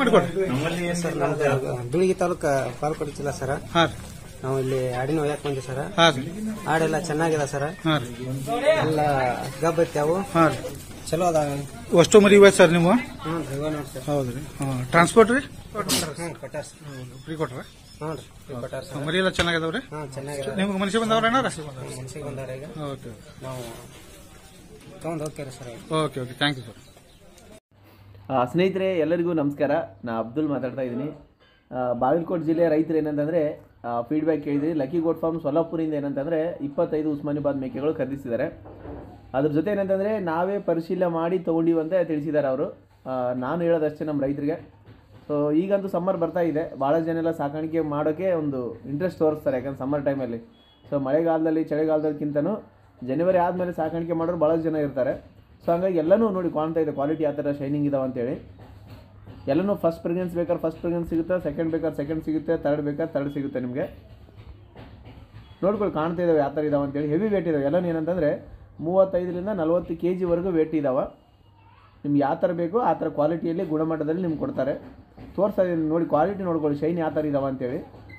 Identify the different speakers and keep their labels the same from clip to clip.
Speaker 1: ಮಾಡಿಕೊಡ್ರಿ
Speaker 2: ನಮ್ಮಲ್ಲಿ ಸರ್ ನಮ್ದು ಬೀಳಿಗಿ ತಾಲೂಕ ಪಾಲ್ಕೊಡಿ ಜಿಲ್ಲಾ ಸರ್
Speaker 1: ಹಾ ರೀ
Speaker 2: ನಾವು ಇಲ್ಲಿ ಆಡಿನ ಒಯ್ಯಾಕ್ ಬಂದ್ವಿ ಸರ್
Speaker 1: ಹಾ ರೀ
Speaker 2: ಆಡೆಲ್ಲ ಚೆನ್ನಾಗಿದೆ ಸರ್
Speaker 1: ಹಾ ರೀ
Speaker 2: ಎಲ್ಲ ಗಬ್ಬ ಐತ್ಯಾವು
Speaker 1: ಹಾ ರೀ
Speaker 2: ಚಲೋ ಅದಾವ
Speaker 1: ಅಷ್ಟು ಮರಿ ಇವೆ ಸರ್ ನೀವು
Speaker 2: ಹ್ಞೂ ರೀ ಇವ ನೋಡಿ ಸರ್
Speaker 1: ಹೌದ್ರಿ ಹಾಂ ಟ್ರಾನ್ಸ್ಪೋರ್ಟ್ ರೀ
Speaker 2: ಹ್ಞೂ ಕೊಟ್ಟಾರ ಸರ್
Speaker 1: ಫ್ರೀ ಕೊಟ್ರ
Speaker 2: ಹ್ಞೂ ರೀ ಕೊಟ್ಟಾರ ಸರ್
Speaker 1: ಮರಿ ಎಲ್ಲ ಚೆನ್ನಾಗಿದಾವ್ರಿ
Speaker 2: ಹಾಂ ಚೆನ್ನಾಗಿದೆ
Speaker 1: ನಿಮ್ಗೆ ಮನುಷ್ಯ ಬಂದವ್ರ ಏನಾರ
Speaker 2: ಮನ್ಸಿಗೆ ಬಂದಾರ ಈಗ
Speaker 1: ಓಕೆ
Speaker 2: ನಾವು ತಗೊಂಡ್ ಹೋಗ್ತೀರಿ sir
Speaker 1: okay okay thank you sir
Speaker 3: ಆ, ಸ್ನೇಹಿತರೆ ಎಲ್ಲರಿಗೂ ನಮಸ್ಕಾರ ನಾ ಅಬ್ದುಲ್ ಮಾತಾಡ್ತಾ ಇದ್ದೀನಿ ಬಾಗಲಕೋಟೆ ಜಿಲ್ಲೆಯ ರೈತರು ಏನಂತಂದರೆ ಫೀಡ್ಬ್ಯಾಕ್ ಕೇಳಿದ್ರಿ ಲಕ್ಕಿ ಗೋಟ್ ಫಾರ್ಮ್ ಸೊಲ್ಲಾಪುರಿಂದ ಏನಂತಂದರೆ ಇಪ್ಪತ್ತೈದು ಉಸ್ಮಾನಿಬಾದ್ ಮೇಕೆಗಳು ಖರೀದಿಸಿದ್ದಾರೆ ಅದ್ರ ಜೊತೆ ಏನಂತಂದರೆ ನಾವೇ ಪರಿಶೀಲನೆ ಮಾಡಿ ತೊಗೊಂಡಿವಂತೆ ತಿಳಿಸಿದ್ದಾರೆ ಅವರು ನಾನು ಹೇಳೋದಷ್ಟೇ ನಮ್ಮ ರೈತರಿಗೆ ಸೊ ಈಗಂತೂ ಸಮ್ಮರ್ ಬರ್ತಾ ಇದೆ ಭಾಳ ಜನ ಎಲ್ಲ ಸಾಕಾಣಿಕೆ ಮಾಡೋಕ್ಕೆ ಒಂದು ಇಂಟ್ರೆಸ್ಟ್ ತೋರಿಸ್ತಾರೆ ಯಾಕಂದ್ರೆ ಸಮ್ಮರ್ ಟೈಮಲ್ಲಿ ಸೊ ಮಳೆಗಾಲದಲ್ಲಿ ಚಳಿಗಾಲದಕ್ಕಿಂತನೂ ಜನವರಿ ಆದಮೇಲೆ ಸಾಕಾಣಿಕೆ ಮಾಡೋರು ಭಾಳ ಜನ ಇರ್ತಾರೆ ಸೊ ಹಂಗಾಗಿ ಎಲ್ಲನೂ ನೋಡಿ ಕಾಣ್ತಾ ಇದೆ ಕ್ವಾಲಿಟಿ ಯಾವ ಥರ ಶೈನಿಂಗ್ ಇದಾವೆ ಅಂತೇಳಿ ಎಲ್ಲನೂ ಫಸ್ಟ್ ಪ್ರೆಗ್ನೆನ್ಸ್ ಬೇಕಾದ್ರೆ ಫಸ್ಟ್ ಪ್ರೆಗ್ನೆನ್ಸ್ ಸಿಗುತ್ತೆ ಸೆಕೆಂಡ್ ಬೇಕಾದ್ರೆ ಸೆಕೆಂಡ್ ಸಿಗುತ್ತೆ ತರ್ಡ್ ಬೇಕಾದ್ರೆ ತರ್ಡ್ ಸಿಗುತ್ತೆ ನಿಮಗೆ ನೋಡ್ಕೊಳ್ಳಿ ಕಾಣ್ತಾ ಇದಾವೆ ಯಾವ ಥರ ಇದಾವೆ ಅಂತೇಳಿ ಹೆವಿ ವೇಟ್ ಇದಾವೆ ಎಲ್ಲನೂ ಏನಂತಂದರೆ ಮೂವತ್ತೈದರಿಂದ ನಲವತ್ತು ಕೆ ಜಿವರೆಗೂ ವೇಟ್ ಇದಾವೆ ನಿಮ್ಗೆ ಯಾವ ಥರ ಬೇಕು ಆ ಥರ ಕ್ವಾಲಿಟಿಯಲ್ಲಿ ಗುಣಮಟ್ಟದಲ್ಲಿ ನಿಮ್ಗೆ ಕೊಡ್ತಾರೆ ತೋರಿಸ್ತಾ ಇದೀನಿ ನೋಡಿ ಕ್ವಾಲಿಟಿ ನೋಡ್ಕೊಳ್ಳಿ ಶೈನ್ ಯಾವ ಥರ ಇದಾವೆ ಅಂತೇಳಿ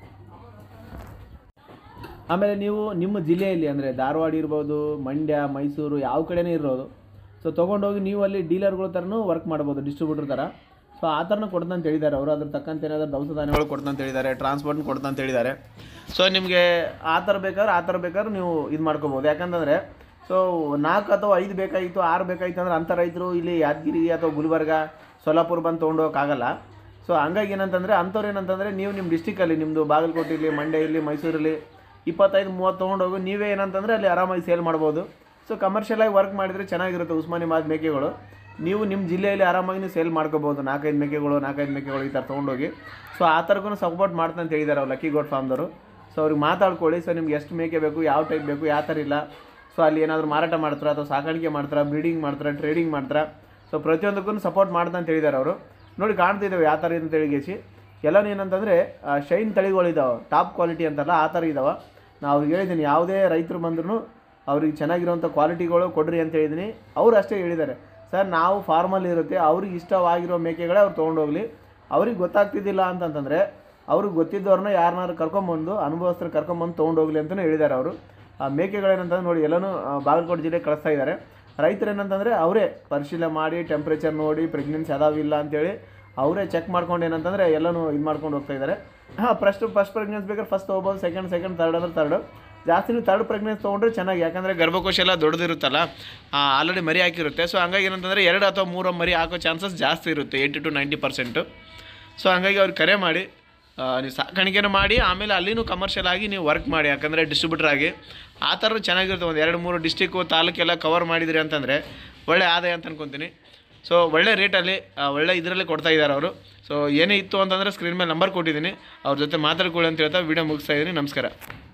Speaker 3: ಆಮೇಲೆ ನೀವು ನಿಮ್ಮ ಜಿಲ್ಲೆಯಲ್ಲಿ ಅಂದರೆ ಧಾರವಾಡ ಇರ್ಬೋದು ಮಂಡ್ಯ ಮೈಸೂರು ಯಾವ ಕಡೆನೇ ಇರೋದು ಸೊ ತೊಗೊಂಡೋಗಿ ನೀವು ಅಲ್ಲಿ ಡೀಲರ್ಗಳ ಥರನೂ ವರ್ಕ್ ಮಾಡ್ಬೋದು ಡಿಸ್ಟ್ರಿಬ್ಯೂಟರ್ ಥರ ಸೊ ಆ ಥರನೂ ಕೊಡ್ತಂತ ಹೇಳಿದ್ದಾರೆ ಅವರು ಅದ್ರ ತಕ್ಕಂತೆ ಏನಾದರೂ ದವಸ ಧಾನ್ಯಗಳು ಕೊಡ್ತಂತ ಹೇಳಿದ್ದಾರೆ ಟ್ರಾನ್ಸ್ಪೋರ್ಟ್ ಕೊಡ್ತಂತ ಹೇಳಿದ್ದಾರೆ ಸೊ ನಿಮಗೆ ಆ ಥರ ಬೇಕಾದ್ರೆ ಆ ಥರ ಬೇಕಾದ್ರೆ ನೀವು ಇದು ಮಾಡ್ಕೋಬೋದು ಯಾಕಂತಂದರೆ ಸೊ ನಾಲ್ಕು ಅಥವಾ ಐದು ಬೇಕಾಗಿತ್ತು ಆರು ಬೇಕಾಗಿತ್ತು ಅಂದ್ರೆ ಅಂಥ ರೈತರು ಇಲ್ಲಿ ಯಾದಗಿರಿ ಅಥವಾ ಗುಲ್ಬರ್ಗ ಸೊಲ್ಲಾಪುರ ಬಂದು ತೊಗೊಂಡೋಗಕ್ಕಾಗಲ್ಲ ಸೊ ಹಂಗಾಗಿ ಏನಂತಂದರೆ ಅಂಥವ್ರು ಏನಂತಂದರೆ ನೀವು ನಿಮ್ಮ ಡಿಸ್ಟಿಕಲ್ಲಿ ನಿಮ್ಮದು ಬಾಗಲಕೋಟೆ ಇಲ್ಲಿ ಮಂಡ್ಯ ಇಲ್ಲಿ ಮೈಸೂರಲ್ಲಿ ಇಪ್ಪತ್ತೈದು ಮೂವತ್ತು ತೊಗೊಂಡೋಗಿ ನೀವೇ ಏನಂತಂದರೆ ಅಲ್ಲಿ ಆರಾಮಾಗಿ ಸೇಲ್ ಮಾಡ್ಬೋದು ಸೊ ಕಮರ್ಷಿಯಲಾಗಿ ವರ್ಕ್ ಮಾಡಿದರೆ ಚೆನ್ನಾಗಿರುತ್ತೆ ಉಸ್ಮಾನಿಬಾದ್ ಮೇಕೆಗಳು ನೀವು ನಿಮ್ಮ ಜಿಲ್ಲೆಯಲ್ಲಿ ಆರಾಮಾಗಿ ನೀವು ಸೇಲ್ ಮಾಡ್ಕೋಬೋದು ನಾಲ್ಕೈದು ಮೇಕೆಗಳು ನಾಲ್ಕೈದು ಮೇಕೆಗಳು ಈ ಥರ ತೊಗೊಂಡೋಗಿ ಸೊ ಆ ಥರಕ್ಕೂ ಸಪೋರ್ಟ್ ಮಾಡ್ತಾ ಅಂತ ಹೇಳಿದ್ದಾರೆ ಅವ್ರು ಲಕ್ಕಿ ಗೋಟ್ ಫಾರ್ಮ್ದವರು ಸೊ ಅವ್ರಿಗೆ ಮಾತಾಡ್ಕೊಳ್ಳಿ ಸೊ ನಿಮ್ಗೆ ಎಷ್ಟು ಮೇಕೆ ಬೇಕು ಯಾವ ಟೈಪ್ ಬೇಕು ಯಾವ ಥರ ಇಲ್ಲ ಸೊ ಅಲ್ಲಿ ಏನಾದರೂ ಮಾರಾಟ ಮಾಡ್ತಾರೆ ಅಥವಾ ಸಾಕಾಣಿಕೆ ಮಾಡ್ತಾರೆ ಬ್ರೀಡಿಂಗ್ ಮಾಡ್ತಾರೆ ಟ್ರೇಡಿಂಗ್ ಮಾಡ್ತಾರೆ ಸೊ ಪ್ರತಿಯೊಂದಕ್ಕೂ ಸಪೋರ್ಟ್ ಮಾಡ್ತಾ ಅಂತ ಹೇಳಿದ್ದಾರೆ ಅವರು ನೋಡಿ ಕಾಣ್ತಿದ್ದಾವೆ ಯಾವ ಥರ ಇದೆ ಅಂತ ಹೇಳಿಗೇಸಿ ಎಲ್ಲನೂ ಏನಂತಂದರೆ ಶೈನ್ ತಳಿಗಳಿದಾವೆ ಟಾಪ್ ಕ್ವಾಲಿಟಿ ಅಂತಲ್ಲ ಆ ಥರ ಇದಾವೆ ನಾನು ಅವ್ರಿಗೆ ಹೇಳಿದ್ದೀನಿ ಯಾವುದೇ ರೈತರು ಬಂದ್ರೂ ಅವ್ರಿಗೆ ಚೆನ್ನಾಗಿರೋಂಥ ಕ್ವಾಲಿಟಿಗಳು ಕೊಡ್ರಿ ಅಂತ ಹೇಳಿದ್ದೀನಿ ಅವ್ರು ಅಷ್ಟೇ ಹೇಳಿದ್ದಾರೆ ಸರ್ ನಾವು ಫಾರ್ಮಲ್ಲಿ ಇರುತ್ತೆ ಅವ್ರಿಗೆ ಇಷ್ಟವಾಗಿರೋ ಮೇಕೆಗಳೇ ಅವ್ರು ತೊಗೊಂಡೋಗ್ಲಿ ಅವ್ರಿಗೆ ಗೊತ್ತಾಗ್ತಿದ್ದಿಲ್ಲ ಅಂತಂತಂದರೆ ಅವ್ರಿಗೆ ಗೊತ್ತಿದ್ದವ್ರನ್ನ ಯಾರನ್ನಾರು ಕರ್ಕೊಂಬಂದು ಅನುಭವಸ್ಥರು ಕರ್ಕೊಂಬಂದು ತೊಗೊಂಡೋಗ್ಲಿ ಅಂತಲೂ ಹೇಳಿದ್ದಾರೆ ಅವರು ಆ ಮೇಕೆಗಳೇನಂತಂದ್ರೆ ನೋಡಿ ಎಲ್ಲನೂ ಆ, ಬಾಗಲಕೋಟೆ ಜಿಲ್ಲೆಗೆ ಕಳಿಸ್ತಾ ಇದ್ದಾರೆ ರೈತರು ಏನಂತಂದರೆ ಅವರೇ ಪರಿಶೀಲನೆ ಮಾಡಿ ಟೆಂಪ್ರೇಚರ್ ನೋಡಿ ಪ್ರೆಗ್ನೆನ್ಸಿ ಅದಾವಿಲ್ಲ ಅಂತೇಳಿ ಅವರೇ ಚೆಕ್ ಮಾಡ್ಕೊಂಡು ಏನಂತಂದರೆ ಎಲ್ಲನೂ ಇದು ಮಾಡ್ಕೊಂಡು ಹೋಗ್ತಾ ಇದ್ದಾರೆ ಹಾಂ ಫಸ್ಟ್ ಫಸ್ಟ್ ಪ್ರೆಗ್ನೆನ್ಸ್ ಬೇಕಾದ್ರೆ ಫಸ್ಟ್ ತೊಗೋಬೋದು ಸೆಕೆಂಡ್ ಸೆಕೆಂಡ್ ತರ್ಡ್ ಅಂದ್ರೆ ತರ್ಡು ಜಾಸ್ತಿ ನೀವು ತರ್ಡ್ ಪ್ರೆಗ್ನೆನ್ಸ್ ತೊಗೊಂಡ್ರೆ ಚೆನ್ನಾಗಿ ಯಾಕಂದರೆ ಗರ್ಭಕೋಶ ಎಲ್ಲ ದೊಡ್ಡದಿರುತ್ತಲ್ಲ ಆಲ್ರೆಡಿ ಮರಿ ಹಾಕಿರುತ್ತೆ ಸೊ ಹಂಗಾಗಿ ಏನಂತಂದರೆ ಎರಡು ಅಥವಾ ಮೂರು ಮರಿ ಹಾಕೋ ಚಾನ್ಸಸ್ ಜಾಸ್ತಿ ಇರುತ್ತೆ eighty to ninety percent so ಹಂಗಾಗಿ ಅವ್ರಿಗೆ ಕರೆ ಮಾಡಿ ಆ, ನೀವು ಸಾಕಾಣಿಕೆನೂ ಮಾಡಿ ಆಮೇಲೆ ಅಲ್ಲಿನೂ ಕಮರ್ಷಿಯಲ್ ಆಗಿ ನೀವು ವರ್ಕ್ ಮಾಡಿ ಯಾಕಂದರೆ ಡಿಸ್ಟ್ರಿಬ್ಯೂಟರ್ ಆಗಿ ಆ ಥರ ಚೆನ್ನಾಗಿರುತ್ತೆ ಒಂದು ಎರಡು ಮೂರು ಡಿಸ್ಟಿಕ್ಕು ತಾಲೂಕೆಲ್ಲ ಕವರ್ ಮಾಡಿದಿರಿ ಅಂತಂದರೆ ಒಳ್ಳೆ ಆದಾಯ ಅಂತ ಅನ್ಕೊತೀನಿ ಸೊ ಒಳ್ಳೆ ರೇಟಲ್ಲಿ ಆ, ಒಳ್ಳೆ ಇದರಲ್ಲಿ ಕೊಡ್ತಾ ಇದ್ದಾರೆ ಅವರು ಸೊ ಏನೇ ಇತ್ತು ಅಂತಂದರೆ ಸ್ಕ್ರೀನ್ ಮೇಲೆ ನಂಬರ್ ಕೊಟ್ಟಿದ್ದೀನಿ ಅವ್ರ ಜೊತೆ ಮಾತಾಡ್ಕೊಳ್ಳಿ ಅಂತ ಹೇಳ್ತಾ ವೀಡಿಯೋ ಮುಗಿಸ್ತಾ ಇದ್ದೀನಿ ನಮಸ್ಕಾರ